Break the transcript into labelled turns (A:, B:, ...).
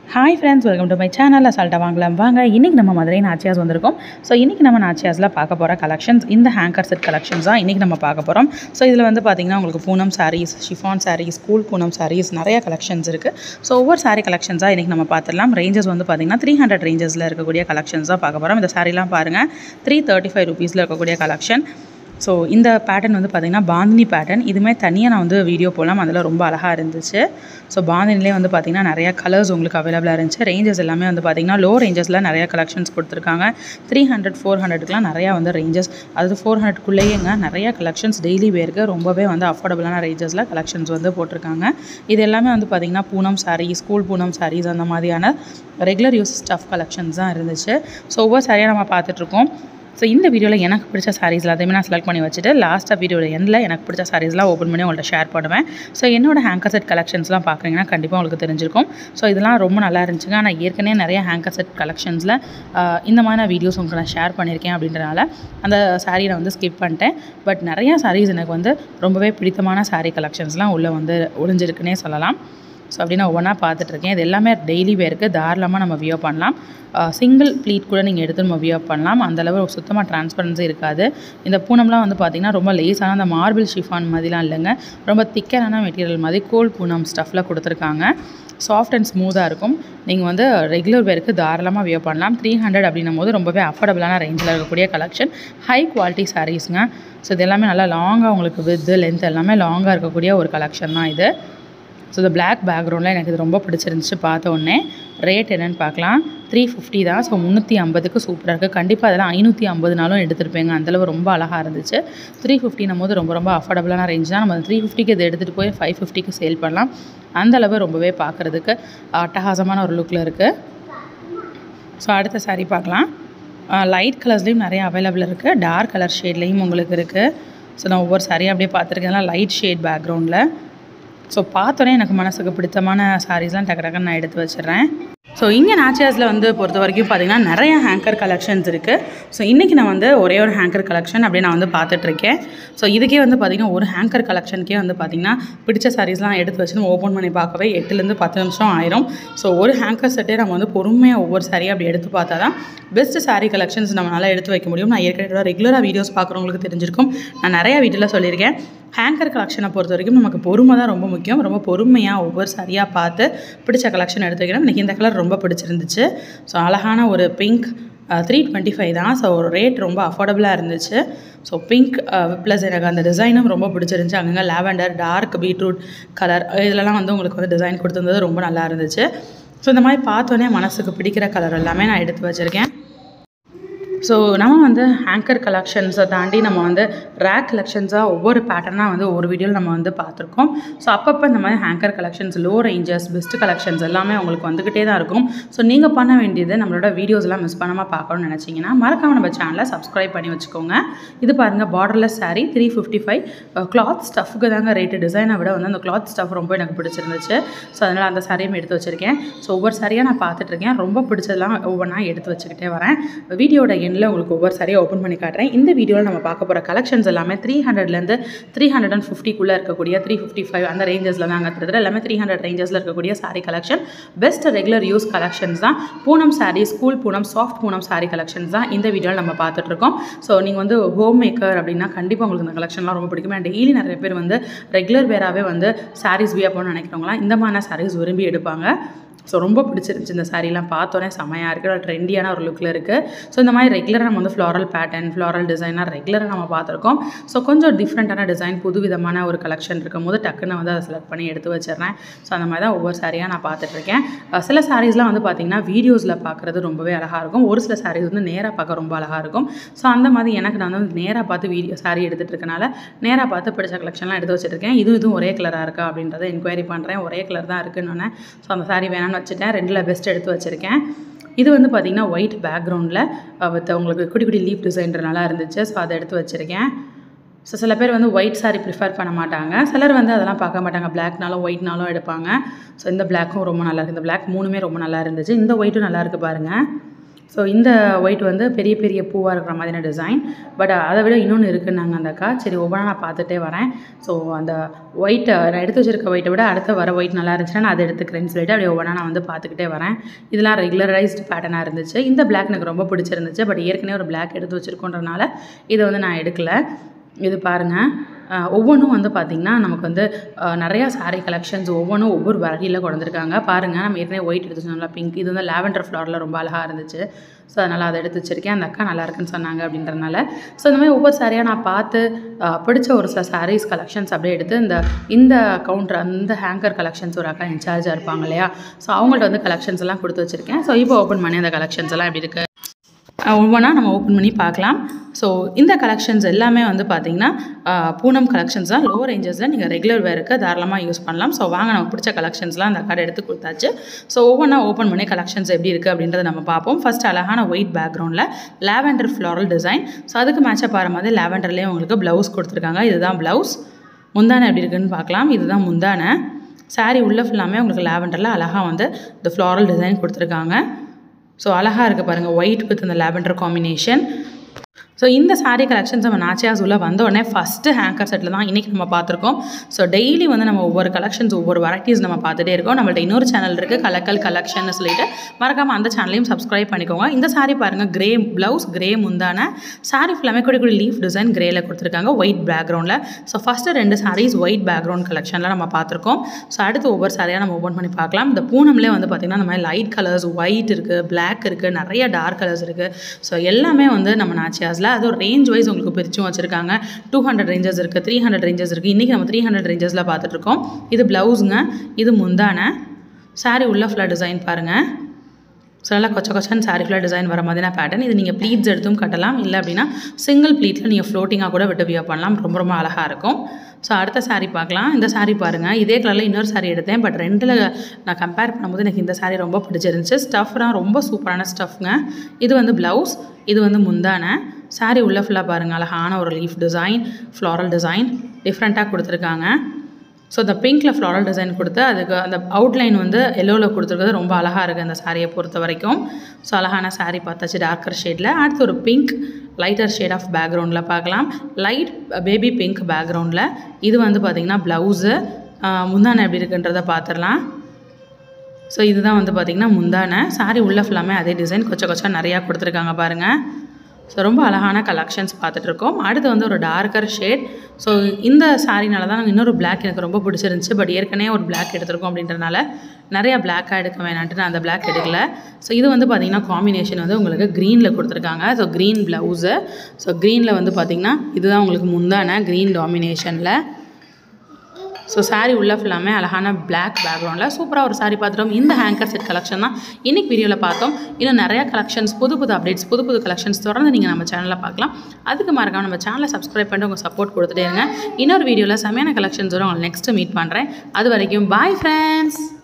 A: hi friends welcome to my channel அசால்ட்டாக வாங்கலாம் வாங்க இன்றைக்கி நம்ம மதுரை நாச்சியாஸ் வந்திருக்கோம் ஸோ இன்றைக்கி நம்ம நாச்சியாஸில் பார்க்க போகிற கலெக்ஷன்ஸ் இந்த ஹேங்கர் செட் கலெக்ஷன்ஸ் தான் இன்றைக்கி நம்ம பார்க்க போகிறோம் ஸோ இதில் வந்து பார்த்திங்கன்னா உங்களுக்கு Poonam sarees chiffon sarees school Poonam sarees நிறைய கலெக்ஷன்ஸ் இருக்குது ஸோ ஒவ்வொரு சாரீ கலெக்ஷன்ஸாக இன்றைக்கி நம்ம பார்த்துடலாம் ரேஞ்சஸ் வந்து பார்த்திங்கன்னா த்ரீ ஹண்ட்ரட் ரேஞ்சஸில் இருக்கக்கூடிய கலெக்ஷன்ஸ் தான் பார்க்க போகிறோம் இந்த சாரீலாம் பாருங்கள் த்ரீ தேர்ட்டி ஃபைவ் ருபீஸில் இருக்கக்கூடிய கலெக்ஷன் ஸோ இந்த பேட்டர்ன் வந்து பார்த்திங்கன்னா பாந்தினி பேட்டர்ன் இதுவுமே தனியாக நான் வந்து வீடியோ போடலாம் அதில் ரொம்ப அழகாக இருந்துச்சு ஸோ பாந்தினிலே வந்து பார்த்திங்கன்னா நிறைய கலர்ஸ் உங்களுக்கு அவைலபிளாக இருந்துச்சு ரேஞ்சஸ் எல்லாமே வந்து பார்த்திங்கன்னா லோ ரேஞ்சஸில் நிறைய கலெக்ஷன்ஸ் கொடுத்துருக்காங்க த்ரீ ஹண்ட்ரட் ஃபோர் ஹண்ட்ரட்க்குலாம் நிறையா வந்து ரேஞ்சஸ் அதாவது ஃபோர் ஹண்ட்ரட்குள்ளேயேங்க நிறைய கலெக்ஷன்ஸ் டெய்லி வேருக்கு ரொம்பவே வந்து அஃபோர்டபுளான ரேஞ்சஸில் கலெக்ஷன்ஸ் வந்து போட்டிருக்காங்க இது எல்லாமே வந்து பார்த்திங்கன்னா Poonam saree school Poonam sarees அந்த மாதிரியான ரெகுலர் யூஸ் ஸ்டஃப் கலெக்ஷன்ஸ் தான் இருந்துச்சு ஸோ ஒவ்வொரு சாரியாக நம்ம பார்த்துட்ருக்கோம் ஸோ இந்த வீடியோவில் எனக்கு பிடிச்ச சாரீஸ் எல்லாத்தையுமே நான் செலக்ட் பண்ணி வச்சுட்டு லாஸ்ட்டாக வீடியோவில் எண்டில் எனக்கு பிடிச்ச சாரீஸ்லாம் ஓப்பன் பண்ணி உங்கள்கிட்ட ஷேர் பண்ணுவேன் ஸோ என்னோட ஹேங்கர் செட் கலெக்ஷன்ஸ்லாம் பார்க்குறீங்கன்னா கண்டிப்பாக உங்களுக்கு தெரிஞ்சிருக்கும் ஸோ இதெல்லாம் ரொம்ப நல்லா இருந்துச்சுங்க ஆனால் ஏற்கனவே நிறைய ஹேங்கர் செட் கலெக்ஷன்ஸில் இந்த மாதிரி நான் வீடியோஸ் உங்களுக்கு நான் ஷேர் பண்ணியிருக்கேன் அப்படின்றனால அந்த சாரீ நான் வந்து ஸ்கிப் பண்ணிட்டேன் பட் நிறையா சாரீஸ் எனக்கு வந்து ரொம்பவே பிடித்தமான சாரீ கலெக்ஷன்ஸ்லாம் உள்ளே வந்து ஒளிஞ்சிருக்குன்னே சொல்லலாம் ஸோ அப்படின்னு ஒவ்வொன்றா பார்த்துட்ருக்கேன் இது எல்லாமே டெய்லி வேருக்கு தாராளமாக நம்ம வியோ பண்ணலாம் சிங்கிள் ப்ளீட் கூட நீங்கள் எடுத்து நம்ம வியோ பண்ணலாம் அந்தளவு சுத்தமாக டிரான்ஸ்பரன்சி இருக்காது இந்த பூனம்லாம் வந்து பார்த்திங்கன்னா ரொம்ப லேஸான அந்த மார்பிள் ஷிஃபான் மாதிரிலாம் இல்லைங்க ரொம்ப திக்கரான மெட்டீரியல் மாதிரி கோல் பூனம் ஸ்டஃப்பில் கொடுத்துருக்காங்க சாஃப்ட் அண்ட் ஸ்மூத்தாக இருக்கும் நீங்கள் வந்து ரெகுலர் வேருக்கு தாராளமாக வியோ பண்ணலாம் த்ரீ ஹண்ட்ரட் அப்படின்னும் போது ரொம்பவே அஃபோர்டபுளான ரேஞ்சில் இருக்கக்கூடிய கலெக்ஷன் ஹை குவாலிட்டி சாரீஸுங்க ஸோ இது எல்லாமே நல்லா லாங்காக உங்களுக்கு வித்து லென்த் எல்லாமே லாங்காக இருக்கக்கூடிய ஒரு கலெக்ஷன் தான் இது ஸோ இந்த பிளாக் பேக்ரவுண்டில் எனக்கு இது ரொம்ப பிடிச்சிருந்துச்சு பார்த்த உடனே ரேட் என்னென்னு பார்க்கலாம் த்ரீ ஃபிஃப்டி தான் ஸோ முந்நூற்றி ஐம்பதுக்கு சூப்பராக இருக்குது கண்டிப்பாக அதெல்லாம் ஐநூற்றி ஐம்பதுனாலும் எடுத்துருப்பேங்க அந்தளவு ரொம்ப அழகாக இருந்துச்சு த்ரீ ஃபிஃப்டினும் போது ரொம்ப ரொம்ப அஃபோர்டபுளான ரேஞ்ச் தான் நம்ம த்ரீ ஃபிஃப்டிக்கு இதை எடுத்துகிட்டு போய் ஃபைவ் ஃபிஃப்டிக்கு சேல் பண்ணலாம் அந்தளவு ரொம்பவே பார்க்குறதுக்கு அட்டகாசமான ஒரு லுக்கில் இருக்குது ஸோ அடுத்த சாரீ பார்க்கலாம் லைட் கலர்ஸ்லேயும் நிறைய அவைலபிள் இருக்குது டார்க் கலர் ஷேட்லேயும் உங்களுக்கு இருக்குது ஸோ நான் ஒவ்வொரு சாரியும் அப்படியே பார்த்துருக்கேன் லைட் ஷேட் பேக்ரவுண்டில் ஸோ பார்த்தோன்னே எனக்கு மனசுக்கு பிடித்தமான சாரீஸ்லாம் டக்கு டக்குன்னு நான் எடுத்து வச்சிடுறேன் ஸோ இங்கே நாச்சியாஸில் வந்து பொறுத்த வரைக்கும் பார்த்திங்கன்னா நிறைய ஹேங்கர் கலெக்ஷன்ஸ் இருக்குது ஸோ இன்றைக்கி நான் வந்து ஒரே ஒரு ஹேங்கர் கலெக்ஷன் அப்படி நான் வந்து பார்த்துட்ருக்கேன் ஸோ இதுக்கே வந்து பார்த்திங்கன்னா ஒரு ஹேங்கர் கலெக்ஷனுக்கே வந்து பார்த்திங்கன்னா பிடிச்ச சாரீஸ்லாம் எடுத்து வச்சு நம்ம ஓப்பன் பண்ணி பார்க்கவே எட்டுலேருந்து பத்து நிமிஷம் ஆயிரும் ஸோ ஒரு ஹேங்கர் செட்டே நம்ம வந்து பொறுமையாக ஒவ்வொரு சாரியும் அப்படி எடுத்து பார்த்தா தான் பெஸ்ட்டு சாரீ கலெக்ஷன்ஸ் நம்மளால் எடுத்து வைக்க முடியும் நான் ஏற்கனவே ரெகுலராக வீடியோஸ் பார்க்குறவங்களுக்கு தெரிஞ்சிருக்கும் நான் நிறையா வீடியோவில் சொல்லியிருக்கேன் ஹேங்கர் கலெக்ஷனை பொறுத்த வரைக்கும் நமக்கு பொறுமை தான் ரொம்ப முக்கியம் ரொம்ப பொறுமையாக ஒவ்வொரு சரியாக பார்த்து பிடிச்ச கலெக்ஷன் எடுத்து வைக்கணும் எனக்கு இந்த கலர் ரொம்ப பிடிச்சிருந்துச்சு ஸோ அழகான ஒரு பிங்க் த்ரீ டுவெண்ட்டி ஃபைவ் தான் ஸோ ரேட் ரொம்ப அஃபோர்டபுளாக இருந்துச்சு ஸோ பிங்க் ப்ளஸ் எனக்கு அந்த டிசைனும் ரொம்ப பிடிச்சிருந்துச்சு அங்கங்கே லாவெண்டர் டார்க் பீட்ரூட் கலர் இதிலலாம் வந்து உங்களுக்கு வந்து டிசைன் கொடுத்துருந்தது ரொம்ப நல்லா இருந்துச்சு ஸோ இந்த மாதிரி பார்த்தோன்னே மனசுக்கு பிடிக்கிற கலர் எல்லாமே நான் எடுத்து வச்சுருக்கேன் ஸோ நம்ம வந்து ஹேங்கர் கலெக்ஷன்ஸை தாண்டி நம்ம வந்து ரேக் கலெக்ஷன்ஸாக ஒவ்வொரு பேட்டர்னாக வந்து ஒரு வீடியோவில் நம்ம வந்து பார்த்துருக்கோம் ஸோ அப்பப்போ இந்த மாதிரி hanger collections low ranges best collections எல்லாமே உங்களுக்கு வந்துக்கிட்டே தான் இருக்கும் ஸோ நீங்கள் பண்ண வேண்டியது நம்மளோட வீடியோஸ்லாம் மிஸ் பண்ணாமல் பார்க்கணும்னு நினச்சிங்கன்னா மறக்காமல் நம்ம சேனலை சப்ஸ்கிரைப் பண்ணி வச்சுக்கோங்க இது பாருங்கள் borderless saree three fifty five cloth ஸ்டஃப்க்கு தாங்க ரேட்டு டிசைனை விட வந்து அந்த கிளாத் ஸ்டஃப் ரொம்ப எனக்கு பிடிச்சிருந்துச்சு ஸோ அதனால் அந்த சாரியும் எடுத்து வச்சுருக்கேன் ஸோ ஒவ்வொரு சாரியாக நான் பார்த்துட்ருக்கேன் ரொம்ப பிடிச்சதெல்லாம் ஒவ்வொன்றா எடுத்து வச்சுக்கிட்டே வரேன் வீடியோட எண்ணில் உங்களுக்கு ஒவ்வொரு சாரியாக ஓப்பன் பண்ணி காட்டுறேன் இந்த வீடியோவில் நம்ம பார்க்க போகிற கலெக்ஷன்ஸ் எல்லாமே த்ரீ ஹண்ட்ரட்லேருந்து த்ரீ ஹண்ட்ரட் அண்ட் ஃபிஃப்டிக்குள்ளே இருக்கக்கூடிய த்ரீ ஃபிஃப்டி ஃபைவ் அந்த ரேஞ்சஸில் தாங்க கிட்டத்தட்ட எல்லாமே த்ரீ ஹண்ட்ரட் ரேஞ்சஸில் இருக்கக்கூடிய saree collection best regular use collections தான் Poonam saree school Poonam soft Poonam saree collections தான் இந்த வீடியோவில் நம்ம பார்த்துட்ருக்கோம் ஸோ நீங்கள் வந்து ஹோம் மேக்கர் அப்படின்னா கண்டிப்பாக உங்களுக்கு இந்த கலெக்ஷன்லாம் ரொம்ப பிடிக்கும் டெய்லி நிறைய பேர் வந்து ரெகுலர் வேராகவே வந்து சாரீஸ் வியா போகணும்னு நினைக்கிறவங்களாம் இந்த மாதிரி சாரீஸ் விரும்பி எடுப்பாங்க ஸோ ரொம்ப பிடிச்சிருந்துச்சி இந்த சாரீலாம் பார்த்தோன்னே செமையாக இருக்குது ட்ரெண்டியான ஒரு லுக்கில் இருக்குது ஸோ இந்த மாதிரி ரெகுலராக நம்ம வந்து ஃப்ளாரல் பேட்டர்ன் ஃப்ளாரல் டிசைனாக ரெகுலராக நம்ம பார்த்துருக்கோம் ஸோ கொஞ்சம் டிஃப்ரெண்ட்டான டிசைன் புது விதமான ஒரு கலெக்ஷன் இருக்கும் போது டக்குன்னு வந்து அதை செலக்ட் பண்ணி எடுத்து வச்சிடுறேன் ஸோ அந்த மாதிரி தான் ஒவ்வொரு சாரியாக நான் பார்த்துட்ருக்கேன் சில சாரீஸ்லாம் வந்து பார்த்திங்கன்னா வீடியோஸில் பார்க்குறது ரொம்பவே அழகாக இருக்கும் ஒரு சில சாரீஸ் வந்து நேராக பார்க்க ரொம்ப அழகாக இருக்கும் ஸோ அந்த மாதிரி எனக்கு நான் வந்து நேராக பார்த்து வீடியோ சாரீ எடுத்துகிட்டு இருக்கனால நேராக பார்த்து பிடிச்ச கலெக்ஷன்லாம் எடுத்து வச்சுருக்கேன் இது இதுவும் ஒரே கலராக இருக்கா அப்படின்றத என்கொயரி பண்ணுறேன் ஒரே கலர் தான் இருக்குன்னு ஸோ அந்த சாரீ வேணாம்னு வச்சுட்டேன் ரெண்டில் பெஸ்ட் எடுத்து வச்சுருக்கேன் இது வந்து பார்த்திங்கன்னா ஒயிட் பேக்ரவுண்டில் வித் உங்களுக்கு குட்டி குட்டி லீப் டிசைன்ற நல்லா இருந்துச்சு ஸோ அதை எடுத்து வச்சுருக்கேன் ஸோ சில பேர் வந்து ஒயிட் சாரீ ப்ரிஃபர் பண்ண மாட்டாங்க சிலர் வந்து அதெல்லாம் பார்க்க மாட்டாங்க பிளாக்னாலும் ஒயிட்னாலும் எடுப்பாங்க ஸோ இந்த பிளாக்கும் ரொம்ப நல்லா இருக்குது இந்த பிளாக் மூணுமே ரொம்ப நல்லா இருந்துச்சு இந்த ஒயிட்டும் நல்லா இருக்குது பாருங்கள் ஸோ இந்த ஒயிட் வந்து பெரிய பெரிய பூவாக இருக்கிற மாதிரியான டிசைன் பட் அதை விட இன்னொன்று இருக்குன்னாங்க அந்த அக்கா சரி ஒவ்வொன்றா நான் பார்த்துட்டே வரேன் ஸோ அந்த ஒயிட்டை நான் எடுத்து வச்சிருக்க ஒயிட்டை விட அடுத்த வர ஒயிட் நல்லா இருந்துச்சுன்னா நான் அதை எடுத்துக்கிறேன்னு சொல்லிட்டு அப்படியே ஒவ்வொன்றா நான் வந்து பார்த்துக்கிட்டே வரேன் இதெல்லாம் ரெகுலரைஸ்டு பேட்டர்னாக இருந்துச்சு இந்த பிளாக் எனக்கு ரொம்ப பிடிச்சிருந்துச்சு பட் ஏற்கனவே ஒரு பிளாக் எடுத்து வச்சிருக்கோன்றனால இதை வந்து நான் எடுக்கல இது பாருங்கள் ஒவ்வொன்றும் வந்து பார்த்திங்கன்னா நமக்கு வந்து அஹ், நிறையா saree கலெக்ஷன்ஸ் ஒவ்வொன்றும் ஒவ்வொரு வெரைட்டியில் கொண்டிருக்காங்க பாருங்கள் நம்ம ஏற்கனவே ஒயிட் எடுத்து சொன்னோம்ல பிங்க் இது வந்து லாவெண்டர் ஃப்ளவரில் ரொம்ப அழகாக இருந்துச்சு ஸோ அதனால் அதை எடுத்து வச்சிருக்கேன் அந்த அக்கா நல்லா இருக்குன்னு சொன்னாங்க அப்படின்றனால ஸோ இந்த மாதிரி ஒவ்வொரு சாரியாக நான் பார்த்து அஹ், பிடிச்ச ஒரு சில sarees கலெக்ஷன்ஸ் அப்படியே எடுத்து இந்த இந்த கவுண்டர் அந்த ஹேங்கர் கலெக்ஷன்ஸ் ஒரு அக்கா இன்சார்ஜாக இருப்பாங்க இல்லையா ஸோ அவங்கள்ட்ட வந்து கலெக்ஷன்ஸ் எல்லாம் கொடுத்து வச்சுருக்கேன் ஸோ இப்போ ஓப்பன் பண்ணி அந்த கலெக்ஷன்ஸ் எல்லாம் எப்படி இருக்குது ஒவ்வொன்றா நம்ம ஓப்பன் பண்ணி பார்க்கலாம் ஸோ இந்த கலெக்ஷன்ஸ் எல்லாமே வந்து பார்த்திங்கன்னா ஆஹ், பூனம் கலெக்ஷன்ஸ் தான் லோ ரேஞ்சஸில் நீங்கள் ரெகுலர் வேருக்கு தாராளமாக யூஸ் பண்ணலாம் ஸோ வாங்க நமக்கு பிடிச்ச கலெக்ஷன்ஸ்லாம் அந்த கடை எடுத்து கொடுத்தாச்சு ஸோ ஒவ்வொன்றா ஓப்பன் பண்ணி கலெக்ஷன்ஸ் எப்படி இருக்குது அப்படின்றத நம்ம பார்ப்போம் ஃபர்ஸ்ட் அழகான ஒயிட் பேக்ரவுண்டில் லாவெண்டர் ஃப்ளாரல் டிசைன் ஸோ அதுக்கு மேட்சப் ஆகிற மாதிரி லாவெண்டர்லேயே உங்களுக்கு ப்ளவுஸ் கொடுத்துருக்காங்க இதுதான் ப்ளவுஸ் முந்தானை எப்படி இருக்குன்னு பார்க்கலாம் இதுதான் முந்தானை saree உள்ள ஃபுல்லாமே உங்களுக்கு லாவெண்டரில் அழகாக வந்து இந்த ஃப்ளாரல் டிசைன் கொடுத்துருக்காங்க ஸோ அழகாக இருக்குது பாருங்கள் ஒயிட் வித் இந்த லாவெண்டர் காம்பினேஷன் ஸோ இந்த saree கலெக்ஷன்ஸ் நம்ம நாச்சியாஸ் உள்ள வந்த உடனே ஃபஸ்ட்டு ஹேங்கர் செட்டில் தான் இன்றைக்கி நம்ம பார்த்துருக்கோம் ஸோ டெய்லி வந்து நம்ம ஒவ்வொரு கலெக்ஷன்ஸ் ஒவ்வொரு வெரைட்டிஸ் நம்ம பார்த்துட்டே இருக்கோம் நம்மள்ட்ட இன்னொரு சேனல் இருக்குது கலக்கல் கலெக்ஷன் சொல்லிட்டு மறக்காமல் அந்த சேனலையும் சப்ஸ்கிரைப் பண்ணிக்கோங்க இந்த saree பாருங்கள் கிரே ப்ளவுஸ் கிரே முந்தான saree ஃபுல்லாமே குடி குடி லீஃப் டிசைன் கிரேல கொடுத்துருக்காங்க ஒயிட் பேக்ரவுண்டில் ஸோ ஃபஸ்ட்டு ரெண்டு sarees ஒயிட் பேக்ரவுண்ட் கலெக்ஷனில் நம்ம பார்த்துருக்கோம் ஸோ அடுத்து ஒவ்வொரு சாரியாக நம்ம ஓப்பன் பண்ணி பார்க்கலாம் இந்த பூனம்லேயே வந்து பார்த்திங்கன்னா இந்த மாதிரி லைட் கலர்ஸ் ஒயிட் இருக்குது பிளாக் இருக்குது நிறைய டார்க் கலர்ஸ் இருக்குது ஸோ எல்லாமே வந்து நம்ம நாச்சியாஸில் அதுவும் ரேஞ்ச் வைஸ் உங்களுக்கு பிரிச்சும் வச்சுருக்காங்க டூ ஹண்ட்ரட் ரேஞ்சஸ் இருக்குது த்ரீ ஹண்ட்ரட் ரேஞ்சஸ் இருக்குது இன்றைக்கி நம்ம த்ரீ ஹண்ட்ரட் ரேஞ்சஸில் பார்த்துட்ருக்கோம் இது ப்ளவுஸுங்க இது முந்தான saree உள்ள ஃபுல்லாக டிசைன் பாருங்கள் ஸோ நல்லா கொச்ச கொச்சன் saree ஃபுல்லாக டிசைன் வர மாதிரியான பேட்டர்ன் இது நீங்கள் ப்ளீட்ஸ் எடுத்தும் கட்டலாம் இல்லை அப்படின்னா சிங்கிள் ப்ளீட்டில் நீங்கள் ஃப்ளோட்டிங்காக கூட விட்டு வியர் பண்ணலாம் ரொம்ப ரொம்ப அழகாக இருக்கும் ஸோ அடுத்த saree பார்க்கலாம் இந்த saree பாருங்கள் இதே கலரில் இன்னொரு saree எடுத்தேன் பட் ரெண்டில் நான் கம்பேர் பண்ணும்போது எனக்கு இந்த saree ரொம்ப பிடிச்சிருந்துச்சு ஸ்டஃப்லாம் ரொம்ப சூப்பரான ஸ்டஃப்ங்க இது வந்து ப்ளவுஸ் இது வந்து முந்தான saree உள்ள ஃபுல்லாக பாருங்கள் அழகான ஒரு லீஃப் டிசைன் ஃப்ளாரல் டிசைன் டிஃப்ரெண்ட்டாக கொடுத்துருக்காங்க ஸோ இந்த பிங்க்கில் ஃப்ளாரல் டிசைன் கொடுத்து அதுக்கு அந்த அவுட்லைன் வந்து எல்லோவில் கொடுத்துருக்கிறது ரொம்ப அழகாக இருக்குது அந்த சாரியை பொறுத்த வரைக்கும் ஸோ அழகான saree பார்த்தாச்சு டார்க்கர் ஷேடில் அடுத்து ஒரு பிங்க் லைட்டர் ஷேட் ஆஃப் பேக்ரவுண்டில் பார்க்கலாம் லைட் பேபி பிங்க் பேக்ரவுண்டில் இது வந்து பார்த்திங்கன்னா ப்ளவுஸு முந்தானை எப்படி இருக்குன்றதை பார்த்துடலாம் ஸோ இதுதான் வந்து பார்த்திங்கன்னா முந்தானை saree உள்ள ஃபுல்லாமே அதே டிசைன் கொச்ச கொச்சா நிறையா கொடுத்துருக்காங்க பாருங்கள் ஸோ ரொம்ப அழகான கலெக்ஷன்ஸ் பார்த்துட்ருக்கோம் அடுத்து வந்து ஒரு டார்க்கர் ஷேட் ஸோ இந்த சாரினால தான் இன்னொரு Black எனக்கு ரொம்ப பிடிச்சிருந்துச்சு பட் ஏற்கனவே ஒரு Black எடுத்திருக்கோம் அப்படின்றனால நிறையா பிளாக்காக எடுக்க வேணான்ட்டு நான் அந்த Black எடுக்கல ஸோ இது வந்து பார்த்திங்கன்னா காம்பினேஷன் வந்து உங்களுக்கு க்ரீனில் கொடுத்துருக்காங்க ஸோ க்ரீன் ப்ளவுஸு ஸோ க்ரீனில் வந்து பார்த்திங்கன்னா இதுதான் உங்களுக்கு முந்தான க்ரீன் டாமினேஷனில் ஸோ saree உள்ள ஃபுல்லாமே அழகான Black பேக்ரவுண்டில் சூப்பராக ஒரு saree பார்த்துட்டோம் இந்த ஹேங்கர் செட் கலெக்ஷன் தான் இன்றைக்கி வீடியோவில் பார்த்தோம் இன்னும் நிறையா கலெக்ஷன்ஸ் புது புது அப்டேட்ஸ் புது புது கலெக்ஷன்ஸ் தொடர்ந்து நீங்கள் நம்ம சேனலில் பார்க்கலாம் அதுக்கு மறக்காம நம்ம சேனலை சப்ஸ்கிரைப் பண்ணிட்டு உங்கள் சப்போர்ட் கொடுத்துட்டே இருங்க இன்னொரு வீடியோவில் செமையான கலெக்ஷன்ஸோட உங்களை நெக்ஸ்ட்டு மீட் பண்ணுறேன் அது வரைக்கும் பாய் ஃப்ரெண்ட்ஸ்